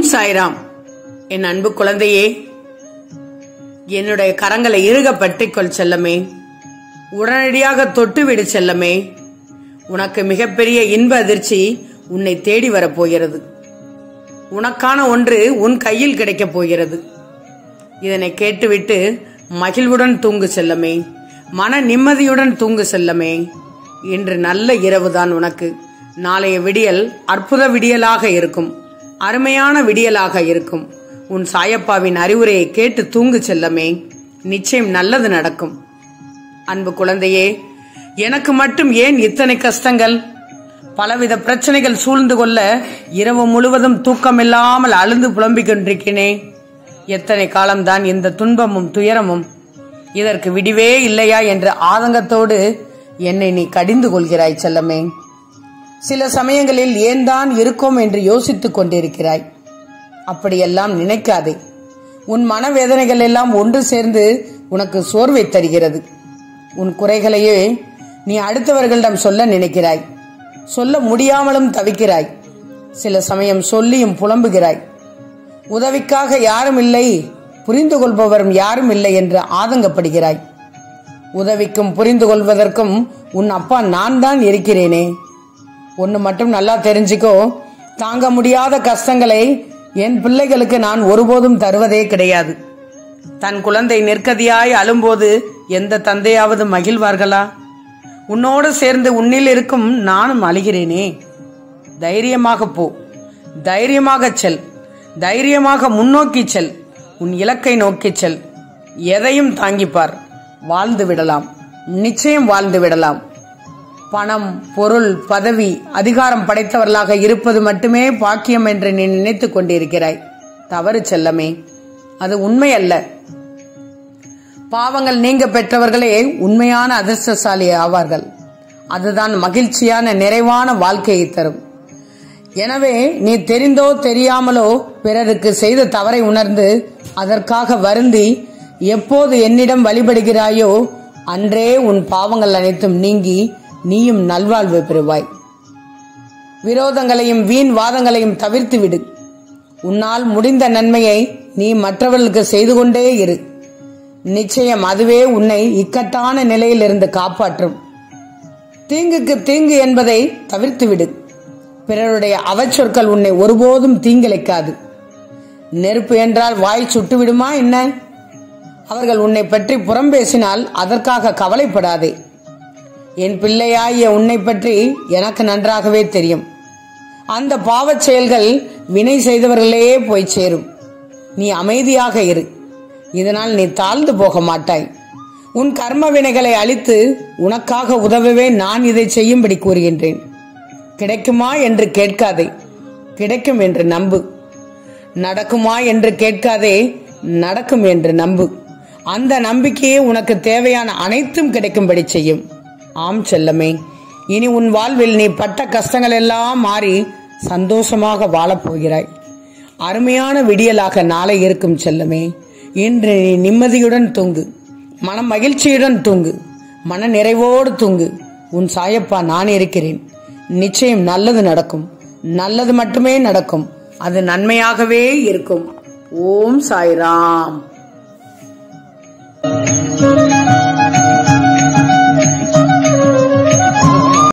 சாய்ராம் என் அன்பு குழந்தையே என்னுடைய கரங்களை இறுக பற்றிக்கொள் செல்லமே உடனடியாக தொட்டுவிடு செல்லமே உனக்கு மிகப்பெரிய இன்ப அதிர்ச்சி உன்னை தேடி வரப்போகிறது உனக்கான ஒன்று உன் கையில் கிடைக்கப் போகிறது இதனை கேட்டுவிட்டு மகிழ்வுடன் தூங்கு செல்லமே மன நிம்மதியுடன் தூங்கு செல்லமே இன்று நல்ல இரவுதான் உனக்கு நாளைய விடியல் அற்புத விடியலாக இருக்கும் அருமையான விடியலாக இருக்கும் உன் சாயப்பாவின் அறிவுரையை கேட்டு தூங்கு செல்லமே நிச்சயம் நல்லது நடக்கும் அன்பு குழந்தையே எனக்கு மட்டும் ஏன் இத்தனை கஷ்டங்கள் பலவித பிரச்சனைகள் சூழ்ந்து கொள்ள இரவு முழுவதும் தூக்கமில்லாமல் அழுந்து புலம்பிக் கொண்டிருக்கிறேனே எத்தனை காலம்தான் இந்த துன்பமும் துயரமும் இதற்கு விடிவே இல்லையா என்ற ஆதங்கத்தோடு என்னை நீ கடிந்து கொள்கிறாய் செல்லமே சில சமயங்களில் ஏன் தான் இருக்கோம் என்று யோசித்துக் கொண்டிருக்கிறாய் அப்படியெல்லாம் நினைக்காதே உன் மனவேதனைகள் எல்லாம் ஒன்று சேர்ந்து உனக்கு சோர்வை தருகிறது உன் குறைகளையே நீ அடுத்தவர்களிடம் சொல்ல நினைக்கிறாய் சொல்ல முடியாமலும் தவிக்கிறாய் சில சமயம் சொல்லியும் புலம்புகிறாய் உதவிக்காக யாரும் இல்லை புரிந்து கொள்பவரும் யாரும் இல்லை என்று ஆதங்கப்படுகிறாய் உதவிக்கும் புரிந்து கொள்வதற்கும் உன் அப்பா நான் தான் இருக்கிறேனே ஒன்று மட்டும் நல்லா தெரிஞ்சுக்கோ தாங்க முடியாத கஷ்டங்களை என் பிள்ளைகளுக்கு நான் ஒருபோதும் தருவதே கிடையாது தன் குழந்தை நெற்கதியாய் அழும்போது எந்த தந்தையாவது மகிழ்வார்களா உன்னோடு சேர்ந்து உன்னில் இருக்கும் நானும் அழுகிறேனே தைரியமாக போ தைரியமாக செல் தைரியமாக முன்னோக்கி செல் உன் இலக்கை நோக்கி செல் எதையும் தாங்கிப்பார் வாழ்ந்து விடலாம் நிச்சயம் வாழ்ந்து விடலாம் பணம் பொருள் பதவி அதிகாரம் படைத்தவர்களாக இருப்பது மட்டுமே பாக்கியம் என்று நீ நினைத்துக் கொண்டிருக்கிறாய் தவறு செல்லமே அது உண்மை அல்ல பாவங்கள் நீங்க பெற்றவர்களே உண்மையான அதிர்ஷ்டசாலி ஆவார்கள் அதுதான் மகிழ்ச்சியான நிறைவான வாழ்க்கையை தரும் எனவே நீ தெரிந்தோ தெரியாமலோ பிறருக்கு செய்த தவறை உணர்ந்து அதற்காக வருந்தி எப்போது என்னிடம் வழிபடுகிறாயோ அன்றே உன் பாவங்கள் அனைத்தும் நீங்கி நீயும் நல்வாழ்வு பெறுவாய் விரோதங்களையும் வீண் வாதங்களையும் தவிர்த்து விடு உன்னால் முடிந்த நன்மையை நீ மற்றவர்களுக்கு செய்து கொண்டே இரு நிச்சயம் அதுவே உன்னை இக்கட்டான நிலையிலிருந்து காப்பாற்றும் தீங்குக்கு தீங்கு என்பதை தவிர்த்து விடு பிறருடைய அவச்சொற்கள் உன்னை ஒருபோதும் தீங்கிழைக்காது நெருப்பு என்றால் வாய் சுட்டு விடுமா என்ன அவர்கள் உன்னை பற்றி புறம் பேசினால் அதற்காக கவலைப்படாதே என் பிள்ளையாகிய உன்னை பற்றி எனக்கு நன்றாகவே தெரியும் அந்த பாவச் செயல்கள் வினை செய்தவர்களே போய் சேரும் நீ அமைதியாக இரு இதனால் நீ தாழ்ந்து போக மாட்டாய் உன் கர்ம வினைகளை அழித்து உனக்காக உதவவே நான் இதை செய்யும்படி கூறுகின்றேன் கிடைக்குமா என்று கேட்காதே கிடைக்கும் என்று நம்பு நடக்குமா என்று கேட்காதே நடக்கும் என்று நம்பு அந்த நம்பிக்கையே உனக்கு தேவையான அனைத்தும் கிடைக்கும்படி செய்யும் ஆம் செல்லமே இனி உன் வாழ்வில் நீ பட்ட கஷ்டங்கள் எல்லாம் மாறி சந்தோஷமாக வாழப்போகிறாய் அருமையான விடியலாக நாளை இருக்கும் செல்லமே இன்று நீ நிம்மதியுடன் தூங்கு மன மகிழ்ச்சியுடன் தூங்கு மன நிறைவோடு தூங்கு உன் சாயப்பா நான் இருக்கிறேன் நிச்சயம் நல்லது நடக்கும் நல்லது மட்டுமே நடக்கும் அது நன்மையாகவே இருக்கும் ஓம் சாய்ராம்